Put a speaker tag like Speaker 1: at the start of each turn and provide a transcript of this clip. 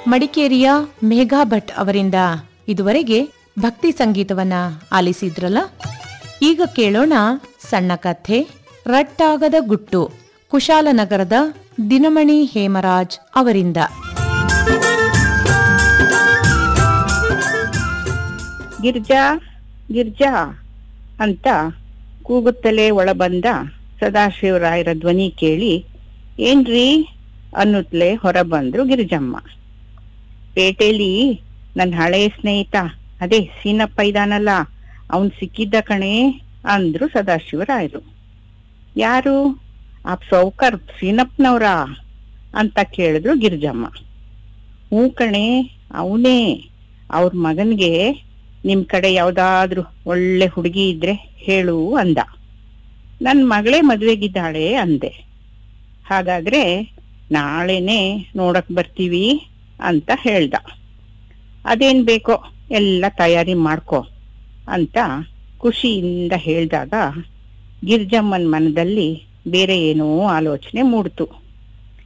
Speaker 1: ಮಡಿಕೇರಿಯ ಮೇಘಾ ಭಟ್ ಅವರಿಂದ ಇದುವರೆಗೆ ಭಕ್ತಿ ಸಂಗೀತವನ್ನ ಆಲಿಸಿದ್ರಲ್ಲ ಈಗ ಕೇಳೋಣ ಸಣ್ಣ ಕಥೆ ರಟ್ಟಾಗದ ಗುಟ್ಟು ಕುಶಾಲನಗರದ ದಿನಮಣಿ ಹೇಮರಾಜ್ ಅವರಿಂದ
Speaker 2: ಗಿರ್ಜಾ ಗಿರ್ಜಾ ಅಂತ ಕೂಗುತ್ತಲೇ ಒಳಬಂದ ಸದಾಶಿವರಾಯರ ಧ್ವನಿ ಕೇಳಿ ಏನ್ರಿ ಅನ್ನುತ್ತಲೇ ಹೊರಬಂದ್ರು ಗಿರಿಜಮ್ಮ ಪೇಟೆಲಿ ನನ್ ಹಳೆಯ ಸ್ನೇಹಿತ ಅದೇ ಸೀನಪ್ಪ ಇದಾನಲ್ಲ ಅವನ್ ಸಿಕ್ಕಿದ್ದ ಕಣೆ ಅಂದ್ರು ಸದಾಶಿವರಾಯರು ಯಾರು ಆ ಸೌಕರ್ ಸೀನಪ್ಪನವ್ರ ಅಂತ ಕೇಳಿದ್ರು ಗಿರಿಜಮ್ಮ ಹ್ಞೂ ಕಣೆ ಅವನೇ ಅವ್ರ ಮಗನ್ಗೆ ನಿಮ್ ಕಡೆ ಯಾವ್ದಾದ್ರೂ ಒಳ್ಳೆ ಹುಡುಗಿ ಇದ್ರೆ ಹೇಳು ಅಂದ ನನ್ ಮಗಳೇ ಮದ್ವೆಗಿದ್ದಾಳೆ ಅಂದೆ ಹಾಗಾದ್ರೆ ನಾಳೆನೆ ನೋಡಕ್ ಬರ್ತೀವಿ ಅಂತ ಹೇಳ್ದ ಅದೇನ್ ಬೇಕೋ ಎಲ್ಲ ತಯಾರಿ ಮಾಡ್ಕೊ ಅಂತ ಖುಷಿಯಿಂದ ಹೇಳ್ದಾಗ ಗಿರ್ಜಮ್ಮನ್ ಮನದಲ್ಲಿ ಬೇರೆ ಏನೋ ಆಲೋಚನೆ ಮೂಡ್ತು